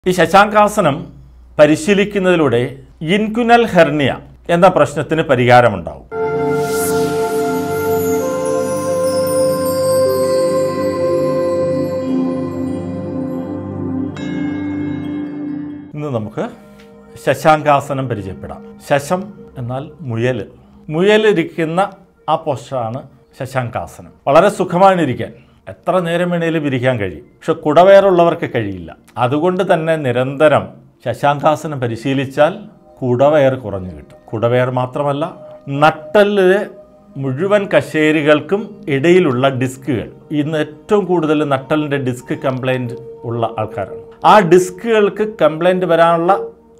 ഈ ശശാങ്കാസനം പരിശീലിക്കുന്നതിലൂടെ ഇൻകുനൽ ഹെർണിയ എന്ന പ്രശ്നത്തിന് പരിഹാരമുണ്ടാവും ഇന്ന് നമുക്ക് ശശാങ്കാസനം പരിചയപ്പെടാം ശശം എന്നാൽ മുയൽ മുയലിരിക്കുന്ന ആ പോസ്റ്ററാണ് ശശാങ്കാസനം വളരെ സുഖമാണ് ഇരിക്കാൻ എത്ര നേരം വേണേലും ഇരിക്കാൻ കഴിയും പക്ഷെ കുടവയറുള്ളവർക്ക് കഴിയില്ല അതുകൊണ്ട് തന്നെ നിരന്തരം ശശാങ്കാസനം പരിശീലിച്ചാൽ കുടവയർ കുറഞ്ഞു കിട്ടും കുടവയർ മാത്രമല്ല നട്ടലിലെ മുഴുവൻ കശേരികൾക്കും ഇടയിലുള്ള ഡിസ്കുകൾ ഇന്ന് ഏറ്റവും കൂടുതൽ നട്ടലിൻ്റെ ഡിസ്ക് കംപ്ലൈൻറ്റ് ഉള്ള ആൾക്കാരാണ് ആ ഡിസ്കുകൾക്ക് കംപ്ലൈൻറ്റ് വരാനുള്ള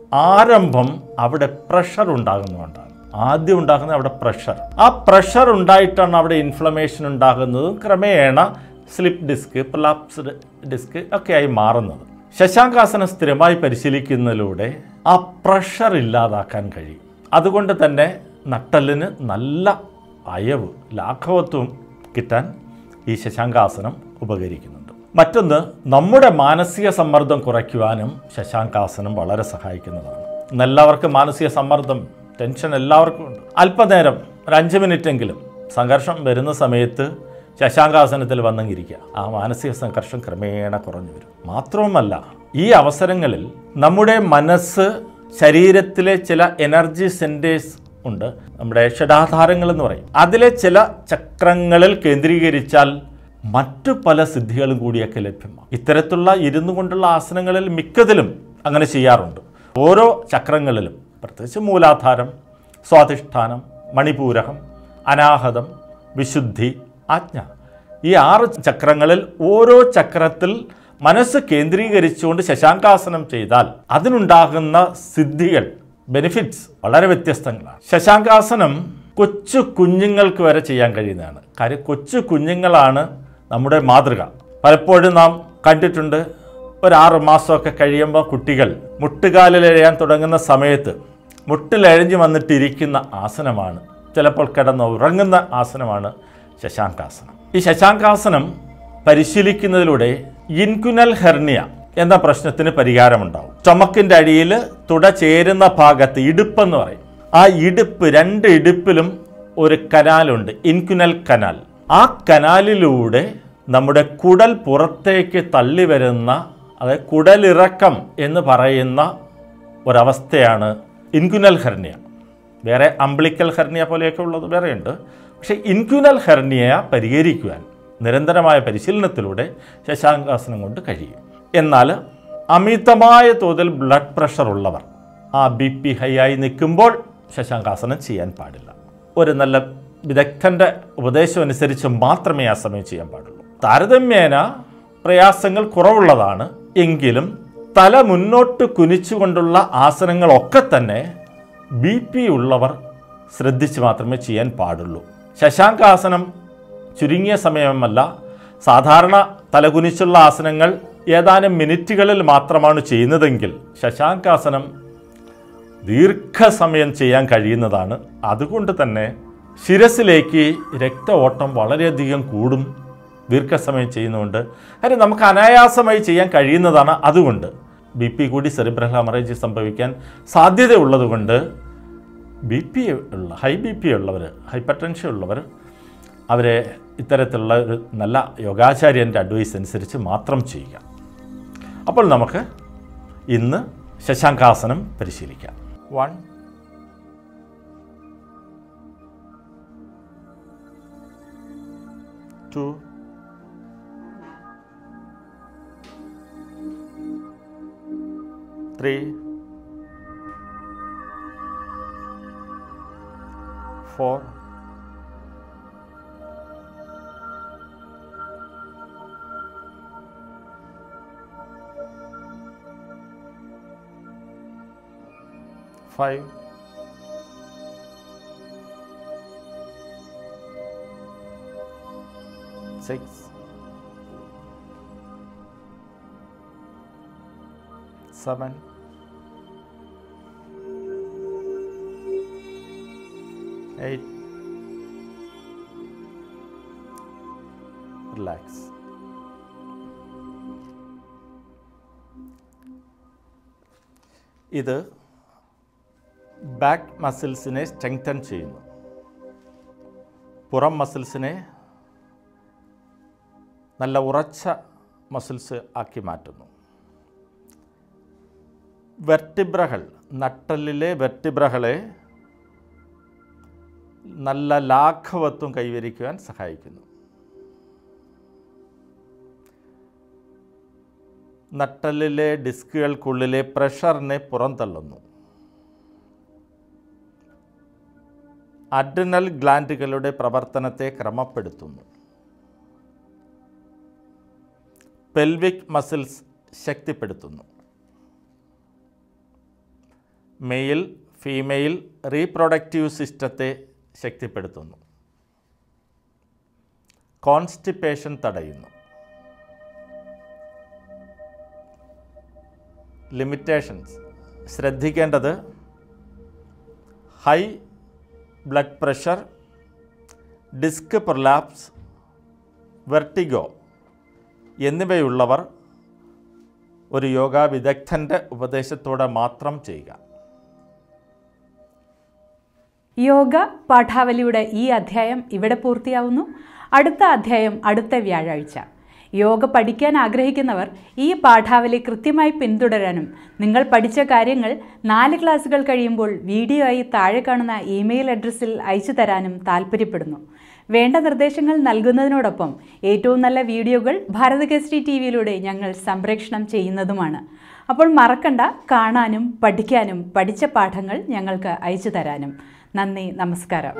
ആരംഭം അവിടെ പ്രഷർ ഉണ്ടാകുന്നതുകൊണ്ടാണ് ആദ്യം ഉണ്ടാകുന്നത് അവിടെ പ്രഷർ ആ പ്രഷർ ഉണ്ടായിട്ടാണ് അവിടെ ഇൻഫ്ലമേഷൻ ഉണ്ടാകുന്നതും ക്രമേണ സ്ലിപ്പ് ഡിസ്ക് പ്രലാപ്സ്ഡ് ഡിസ്ക് ഒക്കെ ആയി മാറുന്നത് ശശാങ്കാസനം സ്ഥിരമായി പരിശീലിക്കുന്നതിലൂടെ ആ പ്രഷർ ഇല്ലാതാക്കാൻ കഴിയും അതുകൊണ്ട് തന്നെ നട്ടലിന് നല്ല അയവ് ലാഘവത്വം കിട്ടാൻ ഈ ശശാങ്കാസനം ഉപകരിക്കുന്നുണ്ട് മറ്റൊന്ന് നമ്മുടെ മാനസിക സമ്മർദ്ദം കുറയ്ക്കുവാനും ശശാങ്കാസനം വളരെ സഹായിക്കുന്നതാണ് ഇന്ന് എല്ലാവർക്കും മാനസിക സമ്മർദ്ദം ടെൻഷൻ എല്ലാവർക്കും ഉണ്ട് അല്പനേരം ഒരു അഞ്ച് മിനിറ്റെങ്കിലും സംഘർഷം വരുന്ന സമയത്ത് ശശാങ്കാസനത്തിൽ വന്നെങ്കിരിക്കുക ആ മാനസിക സംഘർഷം ക്രമേണ കുറഞ്ഞു വരും മാത്രവുമല്ല ഈ അവസരങ്ങളിൽ നമ്മുടെ മനസ്സ് ശരീരത്തിലെ ചില എനർജി സെൻറ്റേഴ്സ് ഉണ്ട് നമ്മുടെ ഷഡാധാരങ്ങൾ എന്ന് പറയും അതിലെ ചില ചക്രങ്ങളിൽ കേന്ദ്രീകരിച്ചാൽ മറ്റു പല സിദ്ധികളും കൂടിയൊക്കെ ലഭ്യമാണ് ഇത്തരത്തിലുള്ള ഇരുന്നു കൊണ്ടുള്ള ആസനങ്ങളിൽ മിക്കതിലും അങ്ങനെ ചെയ്യാറുണ്ട് ഓരോ ചക്രങ്ങളിലും പ്രത്യേകിച്ച് മൂലാധാരം സ്വാധിഷ്ഠാനം മണിപൂരകം അനാഹതം വിശുദ്ധി ആജ്ഞ ഈ ആറ് ചക്രങ്ങളിൽ ഓരോ ചക്രത്തിൽ മനസ്സ് കേന്ദ്രീകരിച്ചുകൊണ്ട് ശശാങ്കാസനം ചെയ്താൽ അതിനുണ്ടാകുന്ന സിദ്ധികൾ ബെനിഫിറ്റ്സ് വളരെ വ്യത്യസ്തങ്ങളാണ് ശശാങ്കാസനം കൊച്ചു കുഞ്ഞുങ്ങൾക്ക് വരെ ചെയ്യാൻ കഴിയുന്നതാണ് കാര്യം കൊച്ചു കുഞ്ഞുങ്ങളാണ് നമ്മുടെ മാതൃക പലപ്പോഴും നാം കണ്ടിട്ടുണ്ട് ഒരു ആറ് മാസമൊക്കെ കഴിയുമ്പോൾ കുട്ടികൾ മുട്ടുകാലിലെഴയാൻ തുടങ്ങുന്ന സമയത്ത് മുട്ടിലെഴഞ്ഞു വന്നിട്ടിരിക്കുന്ന ആസനമാണ് ചിലപ്പോൾ കിടന്ന് ഉറങ്ങുന്ന ആസനമാണ് ശശാങ്കാസനം ഈ ശശാങ്കാസനം പരിശീലിക്കുന്നതിലൂടെ ഇൻകുനൽ ഹെർണിയ എന്ന പ്രശ്നത്തിന് പരിഹാരമുണ്ടാവും ചുമക്കിൻ്റെ അടിയിൽ തുട ചേരുന്ന ഭാഗത്ത് ഇടുപ്പെന്ന് പറയും ആ ഇടുപ്പ് രണ്ട് ഇടുപ്പിലും ഒരു കനാലുണ്ട് ഇൻകുനൽ കനാൽ ആ കനാലിലൂടെ നമ്മുടെ കുടൽ പുറത്തേക്ക് തള്ളി വരുന്ന അതായത് കുടലിറക്കം എന്ന് പറയുന്ന ഒരവസ്ഥയാണ് ഇൻകുനൽ ഹെർണിയ വേറെ അംബ്ലിക്കൽ ഹെർണിയ പോലെയൊക്കെ ഉള്ളത് വേറെയുണ്ട് പക്ഷേ ഇൻകുനൽ ഹെർണിയ പരിഹരിക്കുവാൻ നിരന്തരമായ പരിശീലനത്തിലൂടെ ശശാങ്കാസനം കൊണ്ട് കഴിയും എന്നാൽ അമിതമായ തോതിൽ ബ്ലഡ് പ്രഷർ ഉള്ളവർ ആ ബി പി ഹൈ ആയി നിൽക്കുമ്പോൾ ശശാങ്കാസനം ചെയ്യാൻ പാടില്ല ഒരു നല്ല വിദഗ്ധൻ്റെ ഉപദേശം അനുസരിച്ച് മാത്രമേ ആ സമയം ചെയ്യാൻ പാടുള്ളൂ താരതമ്യേന പ്രയാസങ്ങൾ കുറവുള്ളതാണ് എങ്കിലും തല മുന്നോട്ട് കുനിച്ചുകൊണ്ടുള്ള ആസനങ്ങളൊക്കെ തന്നെ ബി പി ഉള്ളവർ ശ്രദ്ധിച്ച് മാത്രമേ ചെയ്യാൻ പാടുള്ളൂ ശശാങ്കാസനം ചുരുങ്ങിയ സമയമല്ല സാധാരണ തലകുനിച്ചുള്ള ആസനങ്ങൾ ഏതാനും മിനിറ്റുകളിൽ മാത്രമാണ് ചെയ്യുന്നതെങ്കിൽ ശശാങ്കാസനം ദീർഘസമയം ചെയ്യാൻ കഴിയുന്നതാണ് അതുകൊണ്ട് തന്നെ ശിരസിലേക്ക് രക്ത ഓട്ടം വളരെയധികം കൂടും ദീർഘസമയം ചെയ്യുന്നതുകൊണ്ട് കാര്യം നമുക്ക് അനായാസമായി ചെയ്യാൻ കഴിയുന്നതാണ് അതുകൊണ്ട് ബി പി കൂടി സെറിബ്രൽ ഹമറേജ് സംഭവിക്കാൻ സാധ്യതയുള്ളതുകൊണ്ട് ബി പി ഉള്ള ഹൈ ബി പി ഉള്ളവർ ഹൈപ്പർ ടെൻഷൻ ഉള്ളവർ അവരെ ഇത്തരത്തിലുള്ള ഒരു നല്ല യോഗാചാര്യൻ്റെ അഡ്വൈസ് അനുസരിച്ച് മാത്രം ചെയ്യുക അപ്പോൾ നമുക്ക് ഇന്ന് ശശാങ്കാസനം പരിശീലിക്കാം one two three four five, six, seven, eight, relax. ഇത് ബാക്ക് മസിൽസിനെ സ്ട്രെങ്തൻ ചെയ്യുന്നു പുറം മസിൽസിനെ നല്ല ഉറച്ച മസിൽസ് ആക്കി മാറ്റുന്നു വെർട്ടിബ്രകൾ നട്ടലിലെ വെർട്ടിബ്രകളെ നല്ല ലാഘവത്വം കൈവരിക്കുവാൻ സഹായിക്കുന്നു നട്ടലിലെ ഡിസ്കുകൾക്കുള്ളിലെ പ്രഷറിനെ പുറന്തള്ളുന്നു അഡ്രിനൽ ഗ്ലാൻഡുകളുടെ പ്രവർത്തനത്തെ ക്രമപ്പെടുത്തുന്നു പെൽവിക് മസിൽസ് ശക്തിപ്പെടുത്തുന്നു മെയിൽ ഫീമെയിൽ റീപ്രൊഡക്റ്റീവ് സിസ്റ്റത്തെ ശക്തിപ്പെടുത്തുന്നു കോൺസ്റ്റിപ്പേഷൻ തടയുന്നു ലിമിറ്റേഷൻസ് ശ്രദ്ധിക്കേണ്ടത് high blood pressure disc prolapse vertigo എന്നിവയുള്ളവർ ഒരു യോഗ വിദഗ്ധൻ്റെ ഉപദേശത്തോടെ മാത്രം ചെയ്യുക യോഗ പാഠാവലിയുടെ ഈ അധ്യായം ഇവിടെ പൂർത്തിയാവുന്നു അടുത്ത അധ്യായം അടുത്ത വ്യാഴാഴ്ച യോഗ പഠിക്കാൻ ആഗ്രഹിക്കുന്നവർ ഈ പാഠാവലി കൃത്യമായി പിന്തുടരാനും നിങ്ങൾ പഠിച്ച കാര്യങ്ങൾ നാല് ക്ലാസ്സുകൾ കഴിയുമ്പോൾ വീഡിയോ ആയി താഴെ കാണുന്ന ഇമെയിൽ അഡ്രസ്സിൽ അയച്ചു തരാനും താൽപ്പര്യപ്പെടുന്നു വേണ്ട നിർദ്ദേശങ്ങൾ നൽകുന്നതിനോടൊപ്പം ഏറ്റവും നല്ല വീഡിയോകൾ ഭാരതകേസരി ടി വിയിലൂടെ ഞങ്ങൾ സംപ്രേഷണം ചെയ്യുന്നതുമാണ് അപ്പോൾ മറക്കണ്ട കാണാനും പഠിക്കാനും പഠിച്ച പാഠങ്ങൾ ഞങ്ങൾക്ക് അയച്ചു തരാനും നന്ദി നമസ്കാരം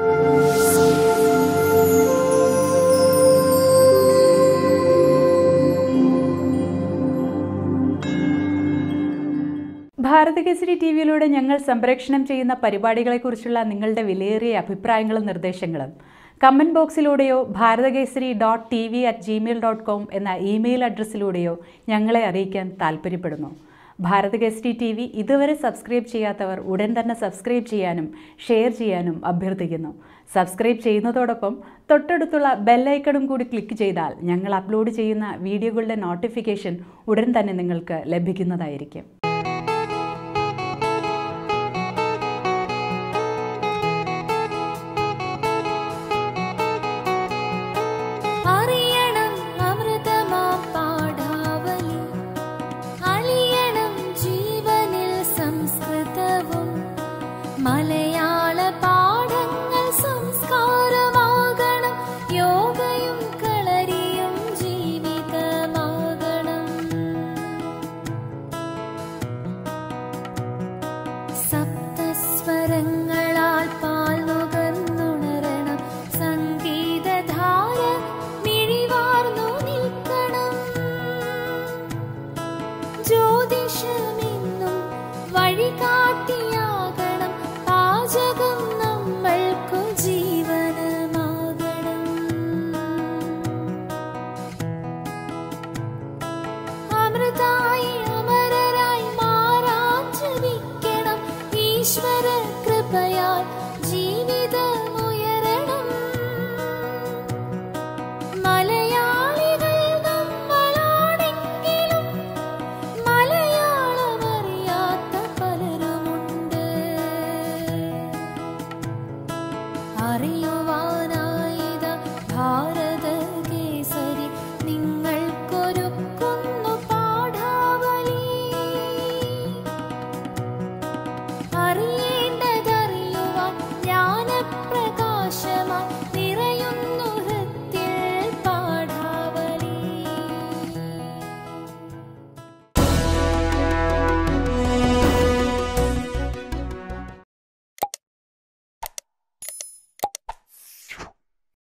ഭാരതകേസരി ടി വിയിലൂടെ ഞങ്ങൾ സംപ്രേഷണം ചെയ്യുന്ന പരിപാടികളെക്കുറിച്ചുള്ള നിങ്ങളുടെ വിലയേറിയ അഭിപ്രായങ്ങളും നിർദ്ദേശങ്ങളും കമൻറ്റ് ബോക്സിലൂടെയോ Bharathakesari dot T V at Gmail dot com എന്ന ഇമെയിൽ അഡ്രസ്സിലൂടെയോ ഞങ്ങളെ അറിയിക്കാൻ താൽപ്പര്യപ്പെടുന്നു ഭാരതകേസരി ടി വി ഇതുവരെ സബ്സ്ക്രൈബ് ചെയ്യാത്തവർ ഉടൻ തന്നെ സബ്സ്ക്രൈബ് ചെയ്യാനും ഷെയർ ചെയ്യാനും അഭ്യർത്ഥിക്കുന്നു സബ്സ്ക്രൈബ് ചെയ്യുന്നതോടൊപ്പം തൊട്ടടുത്തുള്ള ബെല്ലൈക്കണും കൂടി ക്ലിക്ക് ചെയ്താൽ ഞങ്ങൾ അപ്ലോഡ് ചെയ്യുന്ന വീഡിയോകളുടെ നോട്ടിഫിക്കേഷൻ ഉടൻ തന്നെ നിങ്ങൾക്ക് ലഭിക്കുന്നതായിരിക്കും അറിയണം അമൃതമാ പാഠാവലി അലിയണം ജീവനിൽ സംസ്കൃതവും മലയാള പാഠങ്ങൾ സംസ്കാരമാകണം യോഗയും കളരിയും ജീവിതമാകണം സപ്തസ്വരങ്ങളാൽ പാൽ നുകർന്നുണരണം സംഗീതധാര മിഴിവാർന്നു നിൽക്കണം ജ്യോതിഷമേ